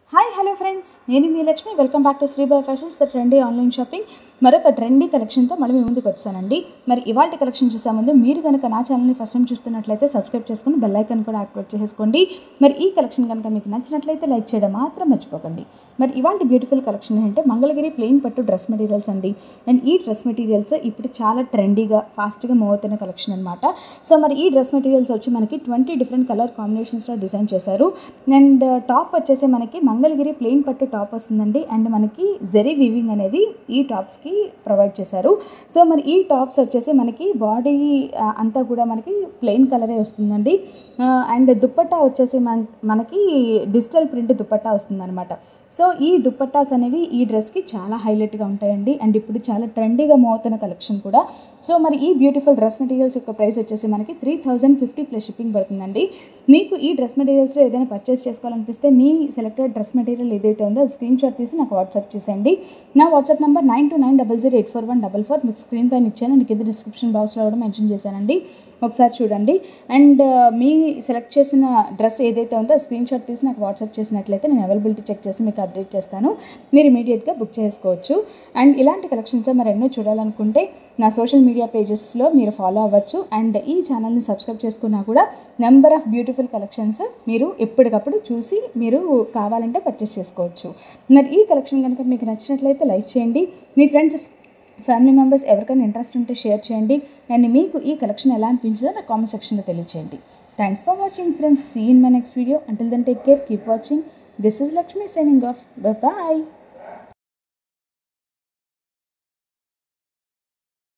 hi hello friends నేను మీ Lakshmi welcome back to శ్రీబాయ్ fashions the trendy online shopping మరొక ట్రెండీ కలెక్షన్తో మళ్ళీ మీ ముందుకు వచ్చానండి మరి ఇవాళ కలెక్షన్ చూసే ముందు మీరు కనుక నా ఛానల్ని ఫస్ట్ టైం చూస్తున్నట్లయితే సబ్స్క్రైబ్ చేసుకొని బెల్ ఐకాన్ కూడా యాక్టివేట్ చేసుకోండి మరి ఈ కలెక్షన్ కనుక మీకు నచ్చినట్లయితే లైక్ చేయడం మాత్రం మర్చిపోకండి మరి ఇవాళ బ్యూటిఫుల్ కలెక్షన్ ఏంటంటే మంగళగిరి ప్లెయిన్ పట్టు డ్రెస్ మెటీరియల్స్ అండి అండ్ ఈ డ్రెస్ మెటీరియల్స్ ఇప్పుడు చాలా ట్రెండీగా ఫాస్ట్గా మూవ్ అవుతున్న కలెక్షన్ అనమాట సో మరి ఈ డ్రెస్ మెటీరియల్స్ వచ్చి మనకి ట్వంటీ డిఫరెంట్ కలర్ కాంబినేషన్స్లో డిజైన్ చేశారు అండ్ టాప్ వచ్చేసి మనకి మంగళగిరి ప్లెయిన్ పట్టు టాప్ వస్తుందండి అండ్ మనకి జెరీ వీవింగ్ అనేది ఈ టాప్స్కి ప్రొవైడ్ చేశారు సో మరి ఈ టాప్స్ వచ్చేసి మనకి బాడీ అంతా కూడా మనకి ప్లెయిన్ కలరే వస్తుందండి అండ్ దుప్పట్టా వచ్చేసి మన మనకి డిజిటల్ ప్రింట్ దుప్పట్టా వస్తుందన్నమాట సో ఈ దుప్పట్టాస్ అనేవి ఈ డ్రెస్కి చాలా హైలైట్గా ఉంటాయండి అండ్ ఇప్పుడు చాలా ట్రెండీగా మూవ్ అవుతున్న కలెక్షన్ కూడా సో మరి ఈ బ్యూటిఫుల్ డ్రెస్ మెటీరియల్స్ యొక్క ప్రైస్ వచ్చేసి మనకి three thousand fifty plus shipping పడుతుందండి మీకు ఈ డ్రెస్ మెటీరియల్స్లో ఏదైనా పర్చేస్ చేసుకోవాలనిపిస్తే మీ సెలెక్టెడ్ డ్రెస్ మెటీరియల్ ఏదైతే ఉందో అది స్క్రీన్ షాట్ తీసి నాకు వాట్సాప్ చేసేయండి నా WhatsApp number nine two nine double zero eight four one double four మీకు స్క్రీన్ పైన ఇచ్చాను అండ్ కింద డిస్క్రిప్షన్ బాక్స్లో కూడా మెన్షన్ చేశానండి ఒకసారి చూడండి అండ్ మీ సెలెక్ట్ చేసిన డ్రెస్ ఏదైతే ఉందో ఆ స్క్రీన్ షాట్ తీసి నాకు వాట్సాప్ చేసినట్లయితే నేను అవైలబిలిటీ చెక్ చేసి మీకు అప్డేట్ చేస్తాను మీరు ఇమీడియట్గా బుక్ చేసుకోవచ్చు అండ్ ఇలాంటి కలెక్షన్స్ మరి ఎన్నో చూడాలనుకుంటే నా సోషల్ మీడియా పేజెస్లో మీరు ఫాలో అవ్వచ్చు అండ్ ఈ ఛానల్ని సబ్స్క్రైబ్ చేసుకున్నా కూడా నెంబర్ ఆఫ్ బ్యూటిఫుల్ కలెక్షన్స్ మీరు ఎప్పటికప్పుడు చూసి మీరు కావాలంటే పర్చేస్ చేసుకోవచ్చు మరి ఈ కలెక్షన్ కనుక మీకు నచ్చినట్లయితే లైక్ చేయండి మీ ఫ్రెండ్స్ ఫ్యామిలీ మెంబర్స్ ఎవరికైనా ఇంట్రెస్ట్ ఉంటే షేర్ చేయండి అండ్ మీకు ఈ కలెక్షన్ ఎలా అనిపించిందో నా కామెంట్ సెక్షన్లో తెలియచేయండి thanks for watching friends see in my next video until then take care keep watching this is Lakshmi signing off bye